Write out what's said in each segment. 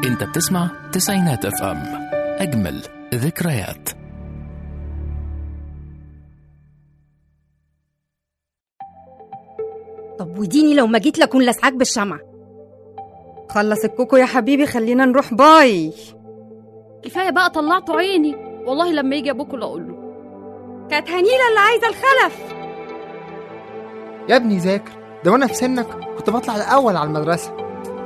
انت بتسمع تسعينات اف ام اجمل ذكريات طب وديني لو ما جيت لكون لسعاك بالشمع خلص الكوكو يا حبيبي خلينا نروح باي كفايه بقى طلعتوا عيني والله لما يجي ابوك اللي اقول له كانت هنيلة اللي عايزة الخلف يا ابني ذاكر ده وانا في سنك كنت بطلع الاول على المدرسه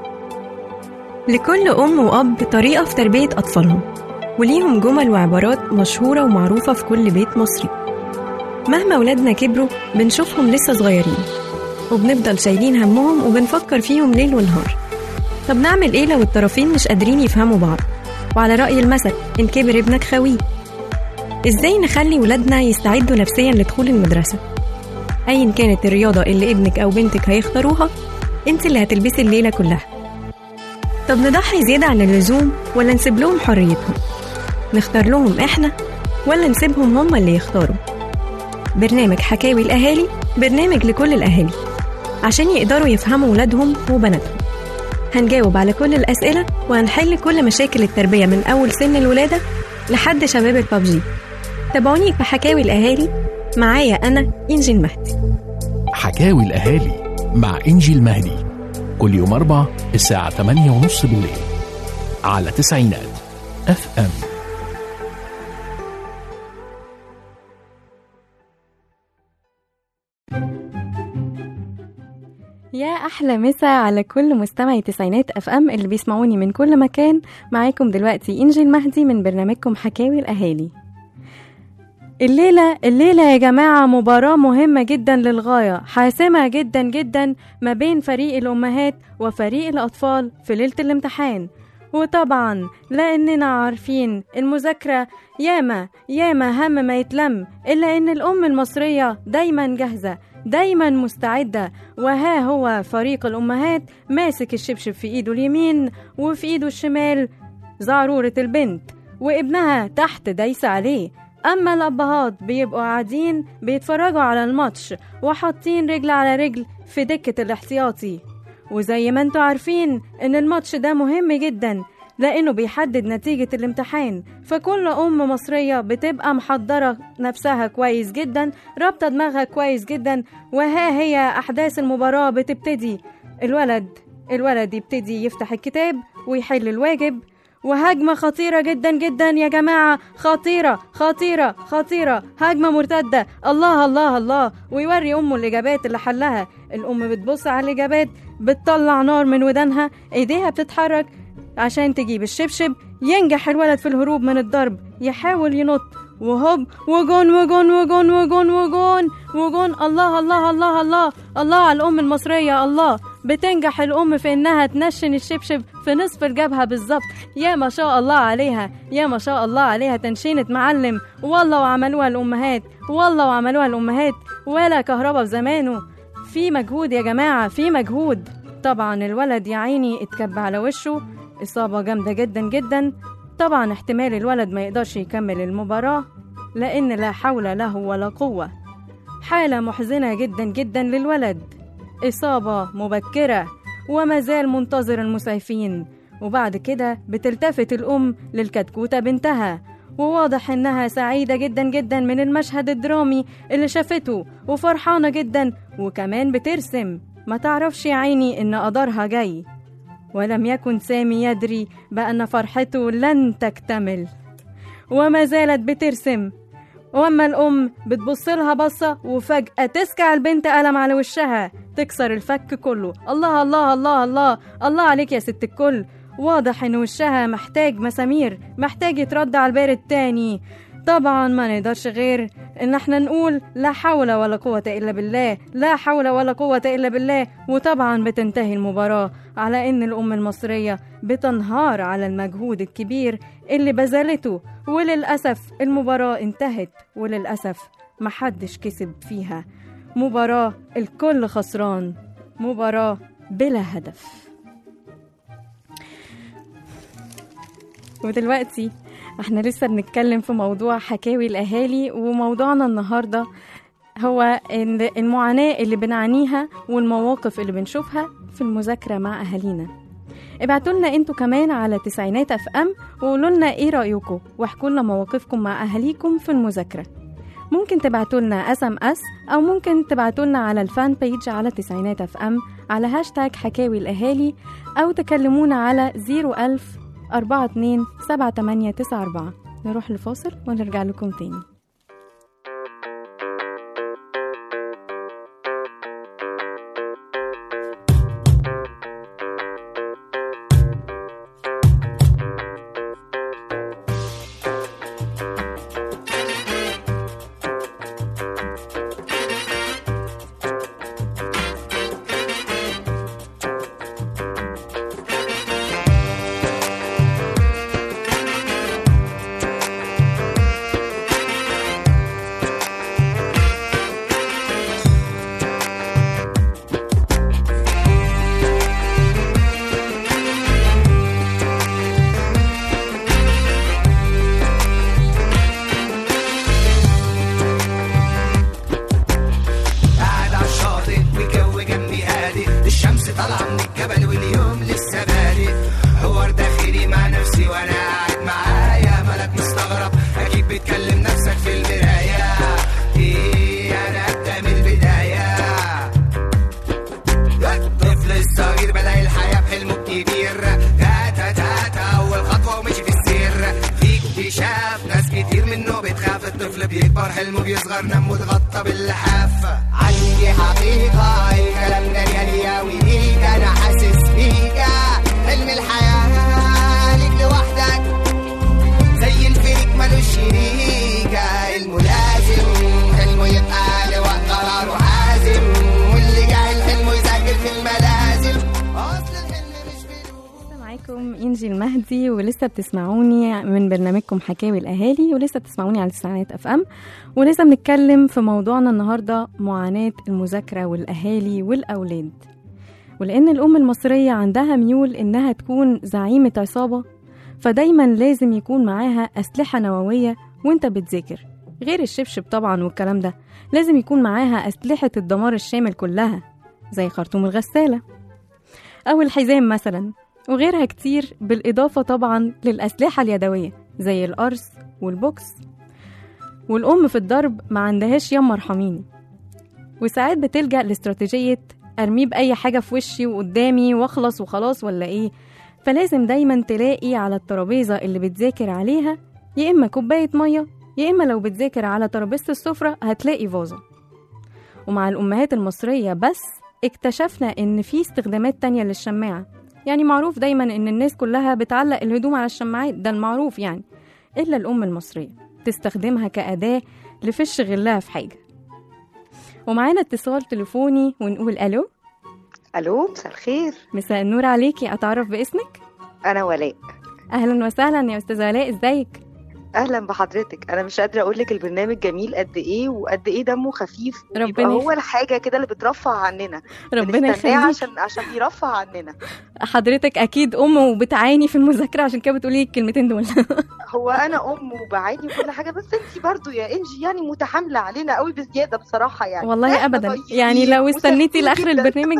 لكل أم وأب طريقة في تربية أطفالهم وليهم جمل وعبارات مشهورة ومعروفة في كل بيت مصري مهما ولادنا كبروا بنشوفهم لسه صغيرين وبنفضل شايلين همهم وبنفكر فيهم ليل ونهار طب نعمل ايه لو الطرفين مش قادرين يفهموا بعض وعلى رأي المثل إن كبر ابنك خويه ازاي نخلي ولادنا يستعدوا نفسيا لدخول المدرسة أيا كانت الرياضة اللي ابنك أو بنتك هيختاروها انت اللي هتلبسي الليلة كلها طب نضحي زيادة عن اللزوم ولا نسيب لهم حريتهم نختار لهم احنا ولا نسيبهم هم اللي يختاروا برنامج حكاوي الأهالي برنامج لكل الأهالي عشان يقدروا يفهموا ولادهم وبناتهم هنجاوب على كل الأسئلة وهنحل كل مشاكل التربية من أول سن الولادة لحد شباب البابجي تابعوني في حكاوي الأهالي معايا أنا إنجي المهدي حكاوي الاهالي مع انجي المهدي كل يوم اربع الساعه 8 ونص بالليل على تسعينات اف ام يا احلى مسا على كل مستمعي تسعينات اف ام اللي بيسمعوني من كل مكان معاكم دلوقتي انجي المهدي من برنامجكم حكاوي الاهالي الليلة الليلة يا جماعة مباراة مهمة جدا للغاية حاسمة جدا جدا ما بين فريق الأمهات وفريق الأطفال في ليلة الامتحان وطبعا لأننا عارفين المذاكرة ياما ياما هم ما يتلم إلا إن الأم المصرية دايما جاهزة دايما مستعدة وها هو فريق الأمهات ماسك الشبشب في إيده اليمين وفي إيده الشمال زعرورة البنت وابنها تحت دايسة عليه أما الأبهات بيبقوا قاعدين بيتفرجوا على الماتش وحاطين رجل على رجل في دكة الاحتياطي وزي ما انتوا عارفين ان الماتش ده مهم جدا لانه بيحدد نتيجة الامتحان فكل ام مصرية بتبقى محضرة نفسها كويس جدا رابطة دماغها كويس جدا وها هي احداث المباراة بتبتدي الولد الولد يبتدي يفتح الكتاب ويحل الواجب وهجمة خطيرة جدا جدا يا جماعة خطيرة خطيرة خطيرة هجمة مرتدة الله الله الله ويوري أمه الإجابات اللي حلها الأم بتبص على الإجابات بتطلع نار من ودانها إيديها بتتحرك عشان تجيب الشبشب ينجح الولد في الهروب من الضرب يحاول ينط وهوب وجون وجون وجون وجون وجون وجون الله الله الله الله الله على الأم المصرية الله بتنجح الأم في إنها تنشن الشبشب في نصف الجبهة بالظبط يا ما شاء الله عليها يا ما شاء الله عليها تنشينة معلم والله وعملوها الأمهات والله وعملوها الأمهات ولا كهربا في زمانه في مجهود يا جماعة في مجهود طبعا الولد يا عيني اتكب على وشه إصابة جامدة جدا جدا طبعا احتمال الولد ما يقدرش يكمل المباراة لأن لا حول له ولا قوة حالة محزنة جدا جدا للولد إصابة مبكرة وما زال منتظر المسعفين وبعد كده بتلتفت الأم للكتكوتة بنتها وواضح إنها سعيدة جدا جدا من المشهد الدرامي اللي شافته وفرحانة جدا وكمان بترسم ما تعرفش يا عيني إن قدرها جاي ولم يكن سامي يدري بأن فرحته لن تكتمل وما زالت بترسم واما الام بتبص لها بصه وفجاه تسكع البنت قلم على وشها تكسر الفك كله الله الله الله الله الله عليك يا ست الكل واضح ان وشها محتاج مسامير محتاج يترد على البارد تاني طبعا ما نقدرش غير ان احنا نقول لا حول ولا قوة الا بالله لا حول ولا قوة الا بالله وطبعا بتنتهي المباراة على ان الام المصرية بتنهار على المجهود الكبير اللي بذلته وللأسف المباراة انتهت وللأسف محدش كسب فيها مباراة الكل خسران مباراة بلا هدف ودلوقتي احنا لسه بنتكلم في موضوع حكاوي الأهالي وموضوعنا النهاردة هو إن المعاناة اللي بنعانيها والمواقف اللي بنشوفها في المذاكرة مع أهالينا ابعتوا لنا انتوا كمان على تسعينات اف ام وقولوا لنا ايه رايكم واحكوا لنا مواقفكم مع اهاليكم في المذاكره ممكن تبعتوا لنا اس ام اس او ممكن تبعتوا لنا على الفان بيج على تسعينات اف ام على هاشتاج حكاوي الاهالي او تكلمونا على 01000 42 7894 نروح لفاصل ونرجع لكم تاني قاعد على الشاطئ والجو جنبي هادي الشمس طالعة من الجبل واليوم لسه بادئ حوار داخلي مع نفسي وانا قاعد معايا مالك مستغرب اكيد بتكلم نفسك في المراية ايه انا ابدا من البداية الطفل الصغير بدأ الحياة بحلمه الكبير تاتا تاتا أول خطوة ومشي في السير في اكتشاف ناس كتير منه بتخاف الطفل بيكبر حلمه بيصغر نمه اتغطى باللحاف عندي حقيقة الكلام ده ريالي أوي ليك أنا حاسس بيك حلم الحياة ليك لوحدك زي الفريق ملوش شريك حلمه لازم حلمه يبقى لوقت قراره حازم واللي جاي حلمه يذاكر في الملازم اصل الحلم مش فلوس لسه معاكم انجي المهدي ولسه بتسمعوني من برنامجكم حكاوي الاهالي ولسه بتسمعوني على تسعينات اف ام ولسه بنتكلم في موضوعنا النهارده معاناه المذاكره والاهالي والاولاد ولان الام المصريه عندها ميول انها تكون زعيمه عصابه فدايما لازم يكون معاها اسلحه نوويه وانت بتذاكر غير الشبشب طبعا والكلام ده لازم يكون معاها اسلحه الدمار الشامل كلها زي خرطوم الغساله او الحزام مثلا وغيرها كتير بالإضافة طبعا للأسلحة اليدوية زي القرص والبوكس والأم في الضرب ما عندهاش يما ارحميني وساعات بتلجأ لاستراتيجية أرميه بأي حاجة في وشي وقدامي وأخلص وخلاص ولا إيه فلازم دايما تلاقي على الترابيزة اللي بتذاكر عليها يا إما كوباية مية يا إما لو بتذاكر على ترابيزة السفرة هتلاقي فازة ومع الأمهات المصرية بس اكتشفنا إن في استخدامات تانية للشماعة يعني معروف دايما ان الناس كلها بتعلق الهدوم على الشماعات ده المعروف يعني الا الام المصريه تستخدمها كاداه لفش غلها في حاجه ومعانا اتصال تليفوني ونقول الو الو مساء الخير مساء النور عليكي اتعرف باسمك انا ولاء اهلا وسهلا يا استاذه ولاء ازيك اهلا بحضرتك انا مش قادره اقول لك البرنامج جميل قد ايه وقد ايه دمه خفيف ربنا بيبقى هو يخليك. الحاجه كده اللي بترفع عننا ربنا بنستناه يخليك عشان عشان يرفع عننا حضرتك اكيد ام وبتعاني في المذاكره عشان كده بتقولي الكلمتين دول هو انا ام وبعاني وكل حاجه بس انت برضو يا انجي يعني متحامله علينا قوي بزياده بصراحه يعني والله إحنا ابدا طيبين يعني لو استنيتي وسهلين لاخر جداً. البرنامج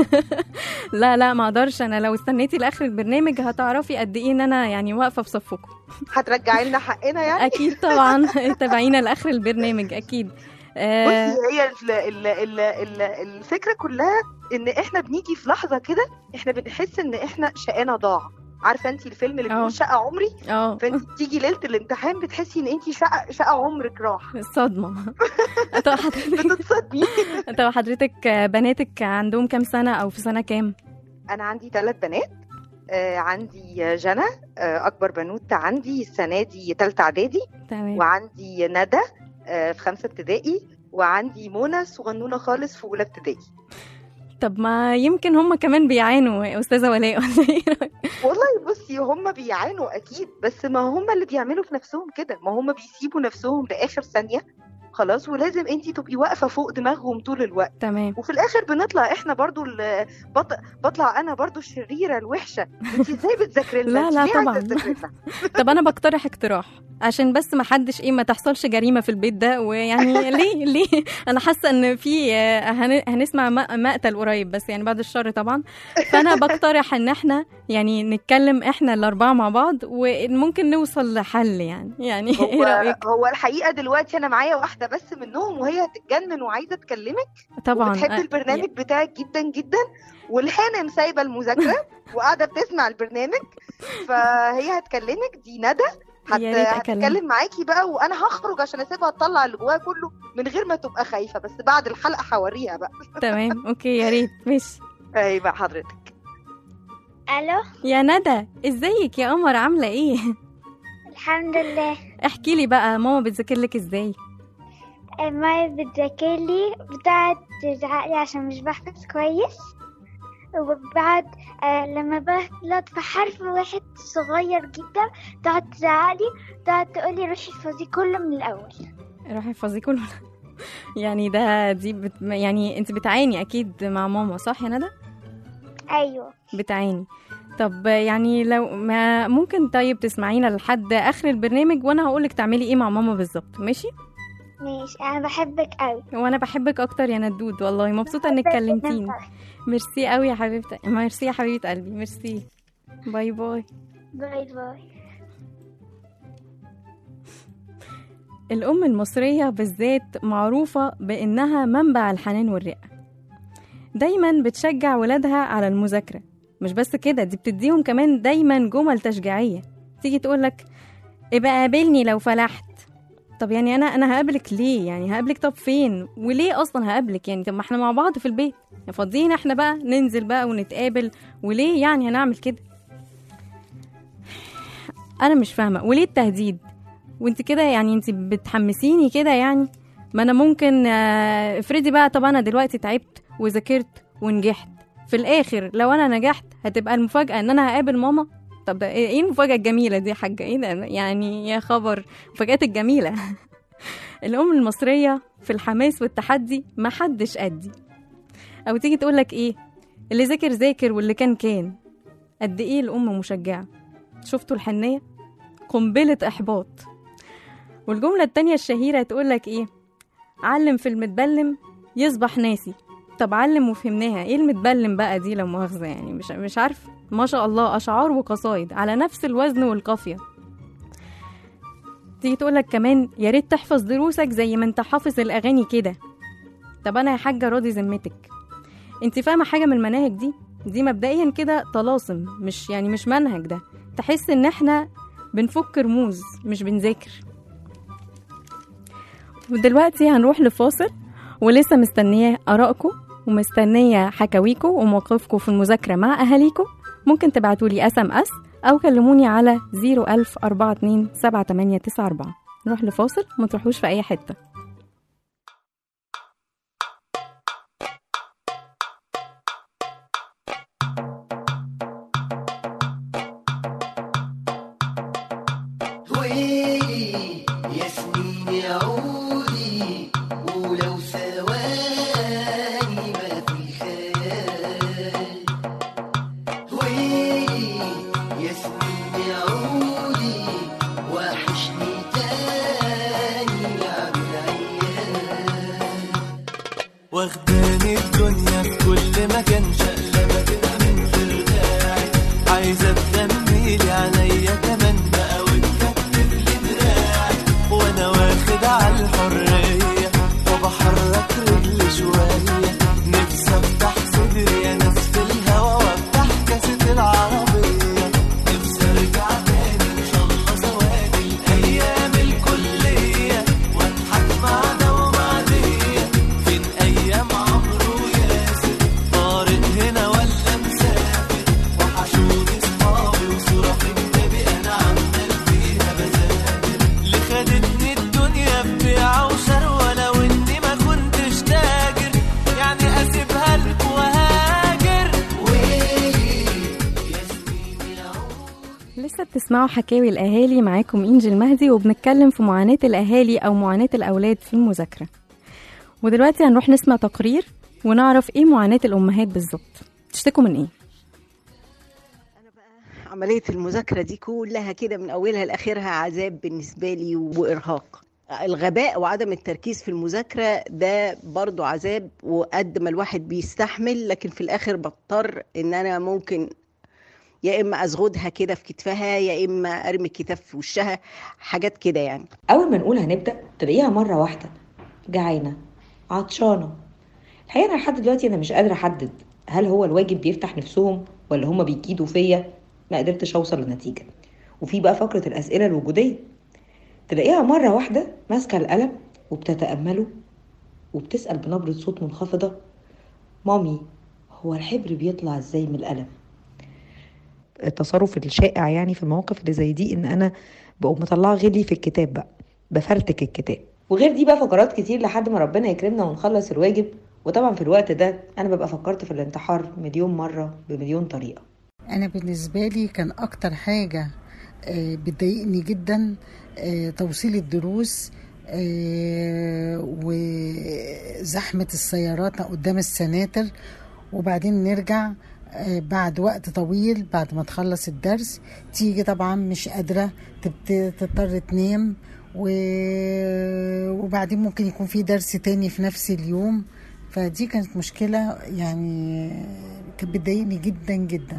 لا لا ما اقدرش انا لو استنيتي لاخر البرنامج هتعرفي قد ايه ان انا يعني واقفه في صفكم هترجعي لنا حقنا يعني اكيد طبعا تابعينا لاخر البرنامج اكيد آه بصي هي ال ال ال ال الفكره كلها ان احنا بنيجي في لحظه كده احنا بنحس ان احنا شقانا ضاع عارفه انت الفيلم اللي اه. بيقول شقه عمري اه فانت تيجي ليله الامتحان بتحسي ان انت شقه شقه عمرك راح صدمه طب حضرتك بتتصدمي طب حضرتك آه، بناتك عندهم كام سنه او في سنه كام انا عندي ثلاث بنات آه عندي جنى آه اكبر بنوته عندي السنه دي ثالثه اعدادي تمام وعندي ندى آه في خمسه ابتدائي وعندي منى صغنونه خالص في اولى ابتدائي طب ما يمكن هم كمان بيعانوا يا استاذه ولاء ولا ايه رأيك؟ والله بصي هم بيعانوا اكيد بس ما هم اللي بيعملوا في نفسهم كده ما هم بيسيبوا نفسهم لاخر ثانيه خلاص ولازم انت تبقي واقفه فوق دماغهم طول الوقت تمام وفي الاخر بنطلع احنا برضو ال- بط... بطلع انا برضو الشريره الوحشه انت ازاي بتذاكري لنا لا، انت لا ليه عايزة طبعاً. تذاكري لنا؟ طب انا بقترح اقتراح عشان بس ما حدش ايه ما تحصلش جريمه في البيت ده ويعني ليه ليه انا حاسه ان في آه، هن- هنسمع م- مقتل قريب بس يعني بعد الشر طبعا فانا بقترح ان احنا يعني نتكلم احنا الاربعه مع بعض وممكن نوصل لحل يعني يعني ايه هو رايك هو الحقيقه دلوقتي انا معايا واحده بس منهم وهي هتتجنن وعايزه تكلمك طبعا وبتحب آه، البرنامج بتاعك جدا جدا والحانم سايبه المذاكره وقاعده بتسمع البرنامج فهي هتكلمك دي ندى هت... يا ريت أكلمها. هتتكلم معاكي بقى وانا هخرج عشان اسيبها تطلع اللي جواها كله من غير ما تبقى خايفه بس بعد الحلقه هوريها بقى تمام اوكي يا ريت ماشي اي بقى حضرتك الو يا ندى ازيك يا قمر عامله ايه الحمد لله احكي لي بقى ماما بتذاكر لك ازاي ماي بتذاكر لي بتقعد تزعق لي عشان مش بحفظ كويس وبعد آه لما بغلط في حرف واحد صغير جدا تقعد تزعق لي تقعد تقول لي روحي احفظي كله من الاول روحي احفظي كله يعني ده دي بت... يعني انت بتعاني اكيد مع ماما صح يا ندى ايوه بتعاني طب يعني لو ما ممكن طيب تسمعينا لحد اخر البرنامج وانا هقولك تعملي ايه مع ماما بالظبط ماشي ماشي انا بحبك قوي وانا بحبك اكتر يا ندود والله مبسوطه انك كلمتيني ميرسي قوي يا حبيبتي ميرسي يا حبيبه قلبي ميرسي باي باي باي باي الأم المصرية بالذات معروفة بإنها منبع الحنان والرقة دايما بتشجع ولادها على المذاكرة مش بس كده دي بتديهم كمان دايما جمل تشجيعية تيجي تقولك ابقى قابلني لو فلحت طب يعني انا انا هقابلك ليه يعني هقابلك طب فين وليه اصلا هقابلك يعني طب ما احنا مع بعض في البيت يعني فاضيين احنا بقى ننزل بقى ونتقابل وليه يعني هنعمل كده انا مش فاهمه وليه التهديد وانت كده يعني انت بتحمسيني كده يعني ما انا ممكن آه، افرضي بقى طب انا دلوقتي تعبت وذاكرت ونجحت في الاخر لو انا نجحت هتبقى المفاجاه ان انا هقابل ماما طب ده ايه إيه المفاجاه الجميله دي يا حاجه ايه ده يعني يا خبر المفاجات الجميله الام المصريه في الحماس والتحدي ما حدش قدي او تيجي تقولك ايه اللي ذاكر ذاكر واللي كان كان قد ايه الام مشجعه شفتوا الحنيه قنبله احباط والجملة التانية الشهيرة تقولك ايه علم في المتبلم يصبح ناسي طب علم وفهمناها ايه المتبلم بقى دي لو مؤاخذة يعني مش مش عارف ما شاء الله اشعار وقصايد على نفس الوزن والقافية تيجي تقولك كمان يا ريت تحفظ دروسك زي ما انت حافظ الاغاني كده طب انا يا حاجة راضي ذمتك انت فاهمة حاجة من المناهج دي دي مبدئيا كده طلاسم مش يعني مش منهج ده تحس ان احنا بنفك رموز مش بنذاكر ودلوقتي هنروح لفاصل ولسه مستنية آرائكم ومستنية حكاويكم ومواقفكم في المذاكرة مع أهاليكم ممكن تبعتولي اس ام اس أو كلموني على 01042 7894 نروح لفاصل ما تروحوش في أي حتة ويلي يا سنين يا عودي ولو ثواني ما في خيال ويلي يا سنين يا عودي وحشني تاني يا عبد العيال واخداني الدنيا في كل مكان شقلبة كده من غير داعي عايزة تغنيلي عليا كمان بقى وتكتب لي دراعي وانا واخد على الحرية وبحرك رجلي شوية نفسي افتح صدري يا ناس في الهوا وافتح كاسة العربية نفسي ارجع تاني ان شاء الله ثواني الايام الكلية واضحك مع ده ومع دي فين ايام عمرو وياسر طارق هنا ولا مسافر وحشوني صحابي وصورة في كتابي انا عمال فيها بذاكر اللي خدتني الدنيا ببيعة وشروة لو اني ما كنتش تاجر يعني اسيبها لك وهاجر ويلي يا سنين يا لسه بتسمعوا حكاوي الأهالي معاكم إنجي مهدي وبنتكلم في معاناة الأهالي أو معاناة الأولاد في المذاكرة ودلوقتي هنروح نسمع تقرير ونعرف إيه معاناة الأمهات بالظبط تشتكوا من إيه عملية المذاكرة دي كلها كده من أولها لآخرها عذاب بالنسبة لي وإرهاق الغباء وعدم التركيز في المذاكرة ده برضو عذاب وقد ما الواحد بيستحمل لكن في الآخر بضطر إن أنا ممكن يا اما ازغدها كده في كتفها يا اما ارمي الكتاب في وشها حاجات كده يعني أول ما نقول هنبدأ تلاقيها مرة واحدة جعانة عطشانة الحقيقة أنا لحد دلوقتي أنا مش قادرة أحدد هل هو الواجب بيفتح نفسهم ولا هما بيكيدوا فيا ما قدرتش أوصل لنتيجة وفي بقى فقرة الأسئلة الوجودية تلاقيها مرة واحدة ماسكة القلم وبتتأمله وبتسأل بنبرة صوت منخفضة مامي هو الحبر بيطلع ازاي من القلم التصرف الشائع يعني في المواقف اللي زي دي ان انا بقوم مطلعه غلي في الكتاب بقى بفرتك الكتاب وغير دي بقى فقرات كتير لحد ما ربنا يكرمنا ونخلص الواجب وطبعا في الوقت ده انا ببقى فكرت في الانتحار مليون مره بمليون طريقه انا بالنسبه لي كان اكتر حاجه آه، بتضايقني جدا آه، توصيل الدروس آه، وزحمه السيارات قدام السناتر وبعدين نرجع آه، بعد وقت طويل بعد ما تخلص الدرس تيجي طبعا مش قادرة تبت- تضطر تنام و- وبعدين ممكن يكون في درس تاني في نفس اليوم فدي كانت مشكلة يعني كانت بتضايقني جدا جدا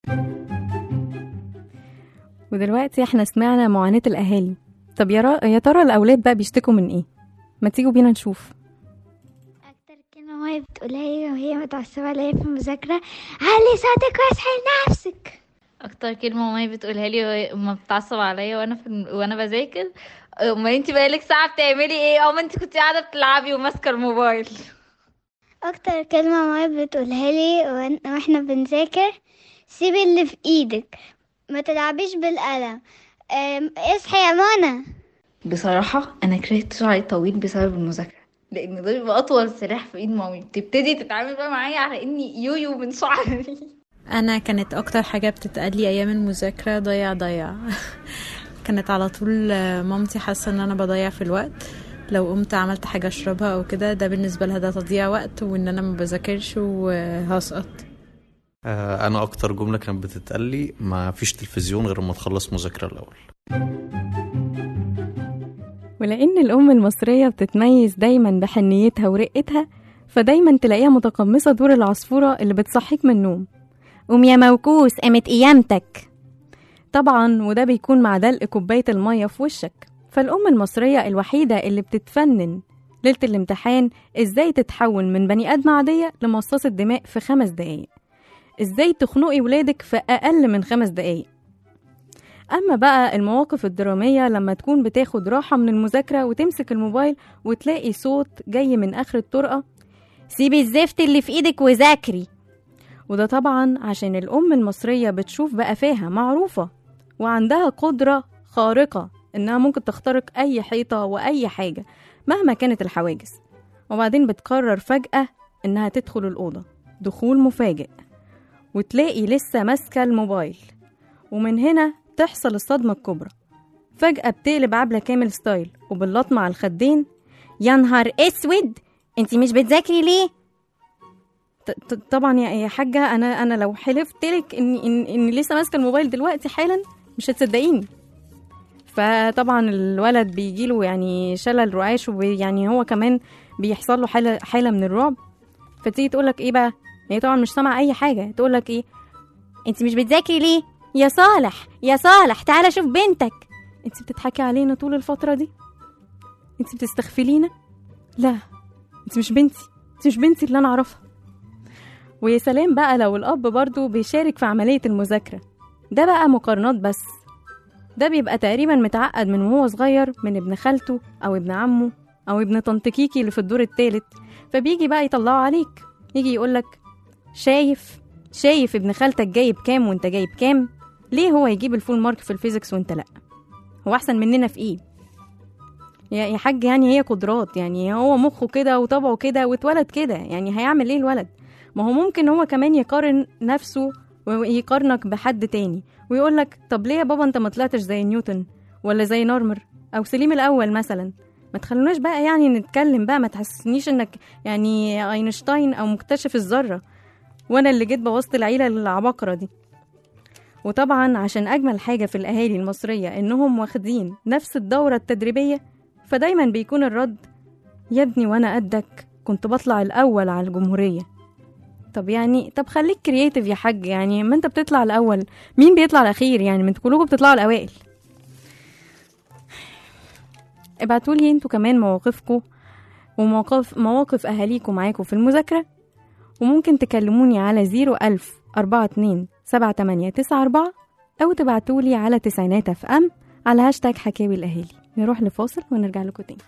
ودلوقتي احنا سمعنا معاناة الأهالي طب يا, را... يا ترى الأولاد بقى بيشتكوا من ايه؟ ما تيجوا بينا نشوف كلمة ماما بتقولها لي وهي متعصبة عليا في المذاكرة علي صوتك واصحي لنفسك اكتر كلمه مامي بتقولها لي وهي- اما بتعصب عليا وانا في الم- وانا بذاكر امال انت بقالك ساعه بتعملي ايه او ما انت كنت قاعده بتلعبي وماسكه الموبايل أكتر كلمة ماما بتقولها لي وإن- واحنا بنذاكر سيب اللي في ايدك ما تلعبيش بالقلم أم، اصحي يا منى بصراحه انا كرهت شعري الطويل بسبب المذاكره لان ده بيبقى اطول سلاح في ايد مامي بتبتدي تتعامل بقى معايا على اني يويو من شعري انا كانت اكتر حاجه بتتقال لي ايام المذاكره ضيع ضيع كانت على طول آه، مامتي حاسه ان انا بضيع في الوقت لو قمت عملت حاجه اشربها او كده ده بالنسبه لها ده تضييع وقت وان انا ما بذاكرش وهسقط آه، انا اكتر جمله كانت بتتقال لي ما فيش تلفزيون غير ما تخلص مذاكره الاول ولأن الأم المصرية بتتميز دايما بحنيتها ورقتها فدايما تلاقيها متقمصة دور العصفورة اللي بتصحيك من النوم قوم يا موكوس قامت قيامتك طبعا وده بيكون مع دلق كوباية المية في وشك فالأم المصرية الوحيدة اللي بتتفنن ليلة الامتحان ازاي تتحول من بني آدمة عادية لمصاصة دماء في خمس دقايق ازاي تخنقي ولادك في أقل من خمس دقايق أما بقى المواقف الدرامية لما تكون بتاخد راحة من المذاكرة وتمسك الموبايل وتلاقي صوت جاي من آخر الطرقة سيبي الزفت اللي في إيدك وذاكري وده طبعا عشان الأم المصرية بتشوف بقفاها معروفة وعندها قدرة خارقة إنها ممكن تخترق أي حيطة وأي حاجة مهما كانت الحواجز وبعدين بتقرر فجأة إنها تدخل الأوضة دخول مفاجئ وتلاقي لسه ماسكة الموبايل ومن هنا تحصل الصدمة الكبرى فجأة بتقلب عبلة كامل ستايل وباللطمة على الخدين يا نهار اسود انتي مش بتذاكري ليه ط- ط- طبعا يا يا حاجة انا انا لو حلفت لك اني إن اني لسه ماسكة الموبايل دلوقتي حالا مش هتصدقيني فطبعا الولد بيجيله يعني شلل رعاش ويعني هو كمان بيحصل له حالة حالة من الرعب فتيجي تقولك ايه بقى هي طبعا مش سامعة اي حاجة تقولك ايه انت مش بتذاكري ليه يا صالح يا صالح تعالى شوف بنتك انت بتضحكي علينا طول الفترة دي انت بتستغفلينا لا انت مش بنتي انت مش بنتي اللي انا اعرفها ويا سلام بقى لو الاب برضو بيشارك في عملية المذاكرة ده بقى مقارنات بس ده بيبقى تقريبا متعقد من وهو صغير من ابن خالته او ابن عمه او ابن طنط كيكي اللي في الدور التالت فبيجي بقى يطلعه عليك يجي يقولك شايف شايف ابن خالتك جايب كام وانت جايب كام ليه هو يجيب الفول مارك في الفيزيكس وانت لا هو احسن مننا في ايه يا يا حاج يعني هي قدرات يعني هو مخه كده وطبعه كده واتولد كده يعني هيعمل ايه الولد ما هو ممكن هو كمان يقارن نفسه ويقارنك بحد تاني ويقولك طب ليه يا بابا انت ما طلعتش زي نيوتن ولا زي نورمر او سليم الاول مثلا ما تخلوناش بقى يعني نتكلم بقى ما تحسسنيش انك يعني اينشتاين او مكتشف الذره وانا اللي جيت بوظت العيله العباقره دي وطبعا عشان اجمل حاجه في الاهالي المصريه انهم واخدين نفس الدوره التدريبيه فدايما بيكون الرد يا ابني وانا قدك كنت بطلع الاول على الجمهوريه طب يعني طب خليك كرييتيف يا حاج يعني ما انت بتطلع الاول مين بيطلع الاخير يعني ما انتوا كلكم بتطلعوا الاوائل ابعتوا لي انتوا كمان مواقفكم ومواقف مواقف اهاليكم معاكم في المذاكره وممكن تكلموني على 01000 42 7894 او تبعتوا لي على تسعينات اف ام على هاشتاج حكاوي الاهالي نروح لفاصل ونرجع لكم تاني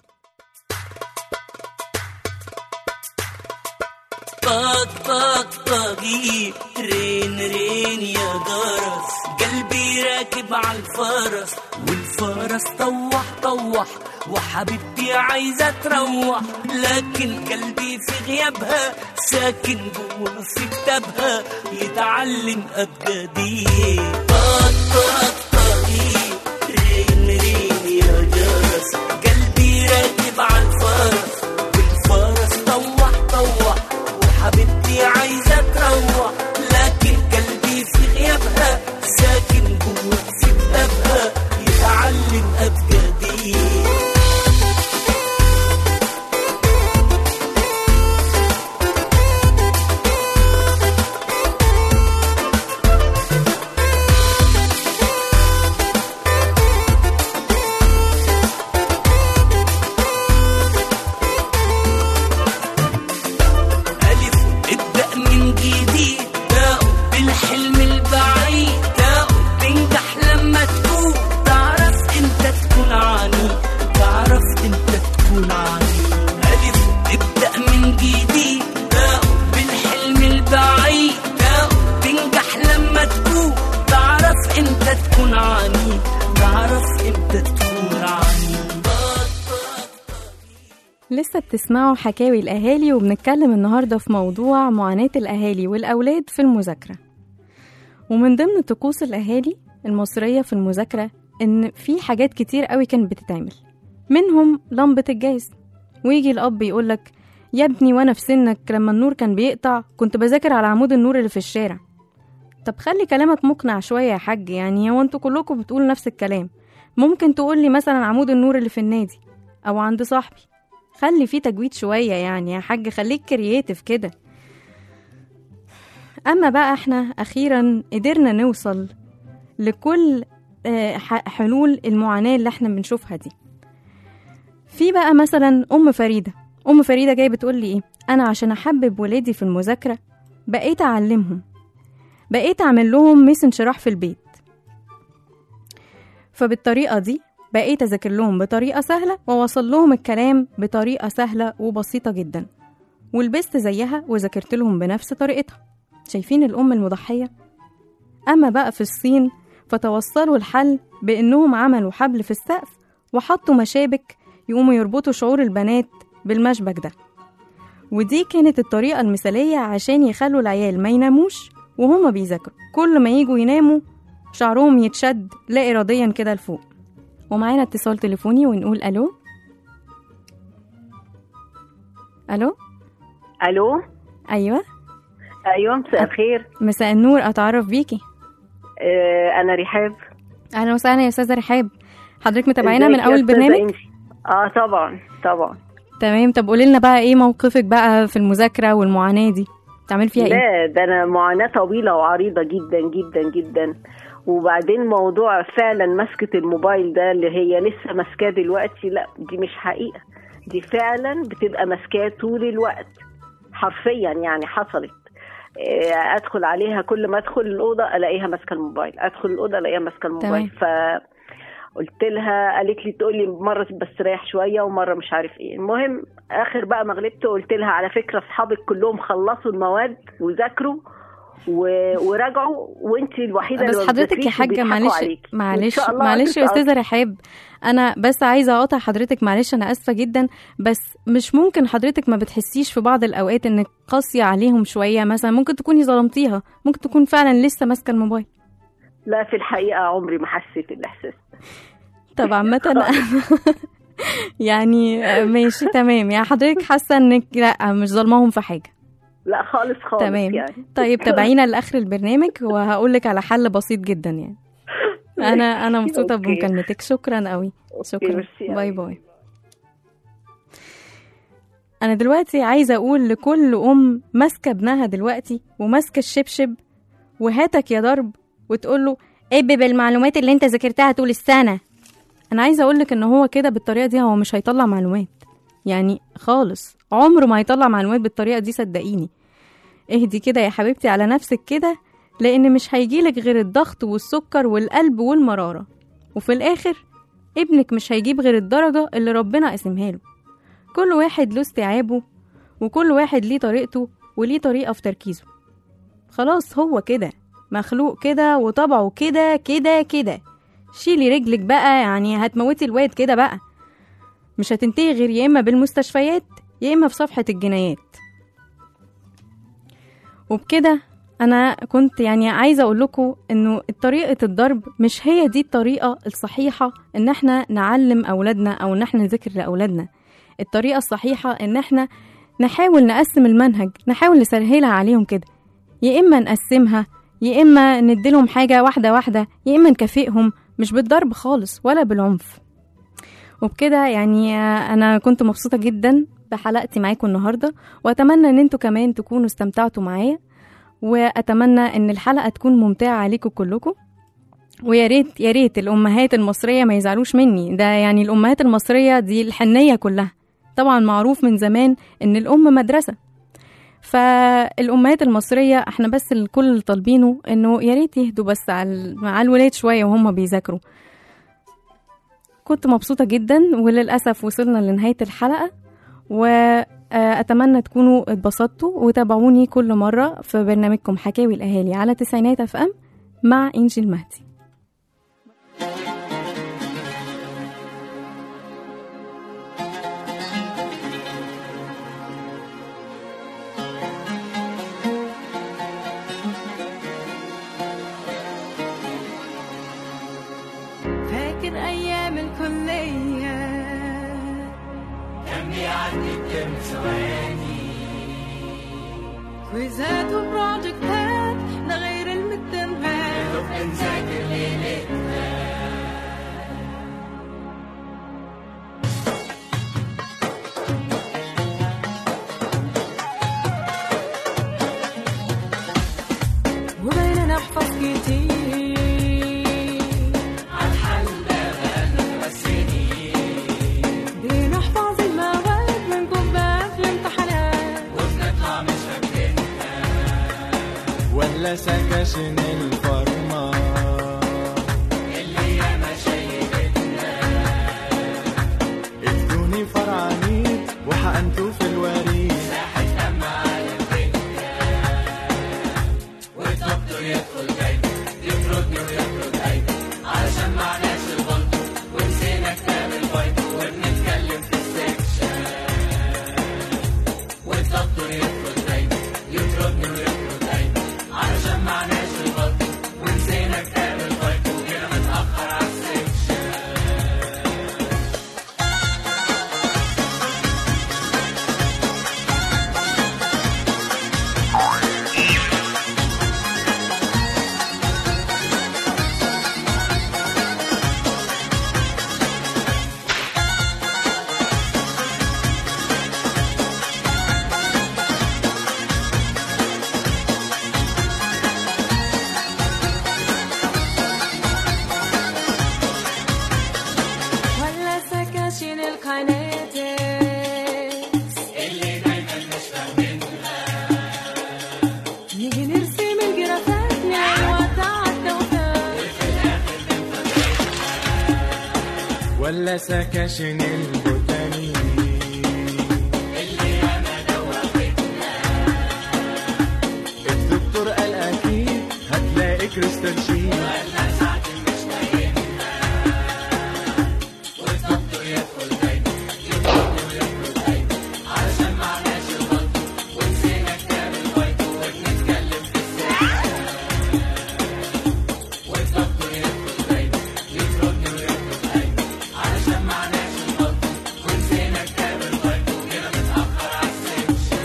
طق طق طقي رين رين يا جرس قلبي راكب على الفرس والفرس طوح طوح وحبيبتي عايزة تروح لكن قلبي في غيابها ساكن جوه في كتابها يتعلم أبجدي طق طق طقي رين رين يا جرس قلبي راكب على الفرس والفرس طوح طوح وحبيبتي عايزة تروح لكن قلبي في غيابها ساكن جوه في كتابها يتعلم أبجدي ألف ابدأ من جديد تاء بالحلم البعيد تاء تنجح لما تكون تعرف انت تكون عنيد تعرف انت تكون عنيد ألف ابدأ من جديد تاء بالحلم البعيد تاء تنجح لما تكون تعرف انت تكون عنيد تعرف انت تكون عنيد لسه بتسمعوا حكاوي الأهالي وبنتكلم النهاردة في موضوع معاناة الأهالي والأولاد في المذاكرة ومن ضمن طقوس الأهالي المصرية في المذاكرة إن في حاجات كتير قوي كانت بتتعمل منهم لمبة الجاز ويجي الأب يقولك يا ابني وأنا في سنك لما النور كان بيقطع كنت بذاكر على عمود النور اللي في الشارع طب خلي كلامك مقنع شوية يا حاج يعني هو انتوا كلكم بتقولوا نفس الكلام ممكن تقولي مثلا عمود النور اللي في النادي أو عند صاحبي خلي فيه تجويد شوية يعني يا حاج خليك كرييتيف كده أما بقى احنا أخيرا قدرنا نوصل لكل آه، ح- حلول المعاناة اللي احنا بنشوفها دي في بقى مثلا أم فريدة أم فريدة جاية بتقول لي إيه أنا عشان أحبب ولادي في المذاكرة بقيت أعلمهم بقيت أعمل لهم ميس انشراح في البيت فبالطريقة دي بقيت أذاكر لهم بطريقة سهلة وأوصل لهم الكلام بطريقة سهلة وبسيطة جدا ولبست زيها وذاكرت لهم بنفس طريقتها شايفين الأم المضحية؟ أما بقى في الصين فتوصلوا الحل بإنهم عملوا حبل في السقف وحطوا مشابك يقوموا يربطوا شعور البنات بالمشبك ده ودي كانت الطريقة المثالية عشان يخلوا العيال ما يناموش وهما بيذاكروا كل ما يجوا يناموا شعرهم يتشد لا إراديا كده لفوق ومعانا اتصال تليفوني ونقول ألو ألو الو أيوة ايوه مساء الخير مساء النور أتعرف بيكي آه انا رحاب أهلا وسهلا يا أستاذة رحاب حضرتك متابعينا ازيك من يا أول أستاذة برنامج إنجي؟ اه طبعا طبعا تمام طب قولي لنا بقى إيه موقفك بقى في المذاكرة والمعاناة دي بتعمل فيها إيه لا ده انا معاناه طويله وعريضه جدا جدا جدا وبعدين موضوع فعلا مسكه الموبايل ده اللي هي لسه ماسكاه دلوقتي لا دي مش حقيقه دي فعلا بتبقى ماسكاه طول الوقت حرفيا يعني حصلت آه، ادخل عليها كل ما ادخل الاوضه الاقيها ماسكه الموبايل ادخل الاوضه الاقيها ماسكه الموبايل ف قلت لها قالت لي تقول لي مره بستريح شويه ومره مش عارف ايه المهم اخر بقى ما غلبت قلت لها على فكره اصحابك كلهم خلصوا المواد وذاكروا و... وراجعوا وانت الوحيده اللي بس ما حضرتك يا بتذاكريش حاجة وبيضحكوا معلش عليكي. وإن معلش شاء الله معلش يا هتسقطي. أستاذة رحاب أنا بس عايزة أقاطع حضرتك معلش أنا آسفة جدا بس مش ممكن حضرتك ما بتحسيش في بعض الأوقات إنك قاسية عليهم شوية مثلا ممكن تكوني ظلمتيها ممكن تكون فعلا لسه ماسكة الموبايل لا في الحقيقه عمري ما حسيت الاحساس ده. طب عامة يعني آه، ماشي تمام يعني حضرتك حاسة إنك لأ مش ظلماهم في حاجة لا خالص خالص تمام يعني طيب تابعينا لاخر البرنامج وهقول لك على حل بسيط جدا يعني انا انا مبسوطه أوكي. بمكالمتك شكرا قوي شكرا ميرسي باي أوي. باي انا دلوقتي عايزه اقول لكل ام ماسكه ابنها دلوقتي وماسكه الشبشب وهاتك يا ضرب وتقول له ابب المعلومات اللي انت ذاكرتها طول السنه انا عايزه اقول لك ان هو كده بالطريقه دي هو مش هيطلع معلومات يعني خالص عمره ما هيطلع معلومات بالطريقه دي صدقيني اهدي كده يا حبيبتي على نفسك كده لان مش هيجيلك غير الضغط والسكر والقلب والمراره وفي الاخر ابنك مش هيجيب غير الدرجه اللي ربنا قسمها له كل واحد له استيعابه وكل واحد ليه طريقته وليه طريقه في تركيزه خلاص هو كده مخلوق كده وطبعه كده كده كده شيلي رجلك بقى يعني هتموتي الواد كده بقى مش هتنتهي غير يا اما بالمستشفيات يا اما في صفحه الجنايات وبكده انا كنت يعني عايزه اقول لكم انه طريقه الضرب مش هي دي الطريقه الصحيحه ان احنا نعلم اولادنا او ان احنا نذاكر لاولادنا الطريقه الصحيحه ان احنا نحاول نقسم المنهج نحاول نسهلها عليهم كده يا اما نقسمها يا اما نديلهم حاجه واحده واحده يا اما نكافئهم مش بالضرب خالص ولا بالعنف وبكده يعني انا كنت مبسوطه جدا بحلقتي معاكم النهارده واتمنى ان انتوا كمان تكونوا استمتعتوا معايا واتمنى ان الحلقه تكون ممتعه عليكم كلكم ويا ريت يا ريت الامهات المصريه ما يزعلوش مني ده يعني الامهات المصريه دي الحنيه كلها طبعا معروف من زمان ان الام مدرسه فالامهات المصريه احنا بس الكل اللي طالبينه انه يا ريت يهدوا بس على مع الولاد شويه وهم بيذاكروا كنت مبسوطه جدا وللاسف وصلنا لنهايه الحلقه واتمنى تكونوا اتبسطتوا وتابعوني كل مره في برنامجكم حكاوي الاهالي على تسعينات اف ام مع انجي المهدي فاكر ايام الكليه كان بيعدي بكام ثواني كويزات وبروجكتات ده غير المتنبات بنذاكر ليلتنا وبقينا نحفظ كتير عن حالنا بقالنا سنين بنحفظ المواد من كوبايات الامتحانات وبنطلع مش فاكرينها ولا سكاشن الفرما اللي ياما شيبتنا ادوني فرعانيت وحقنته في الوريد ساحة دم على الدنيا والدكتور يدخل جاي يطردني ويطرد قايد علشان معناش الغلط ونسينا كتاب الفايت وبنتكلم في السكشن والدكتور يدخل جاي يطردني ويطرد قايد علشان معناش الغلط ونسينا كتاب الفايت وجينا متأخر على السكشن ولا سكاشين الكاينيتكس اللي دايما مش فاهمينها نيجي نرسم الجرافات نعمل وقت التوفيق وفي الاخر ولا سكاشن البوتاني اللي ياما دوختنا الدكتور قال اكيد هتلاقي كريستال شيت ولا ساعة مش لاقيينها والدكتور يدخل جاي يطردني ويطرد قايد علشان معناش الغلط ونسينا كتاب الفايت وبنتكلم في السكشن والدكتور يدخل جاي يطردني ويطرد قايد علشان معناش الغلط ونسينا كتاب الفايت وجينا متأخر على السكشن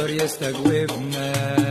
يقدر يستجوبنا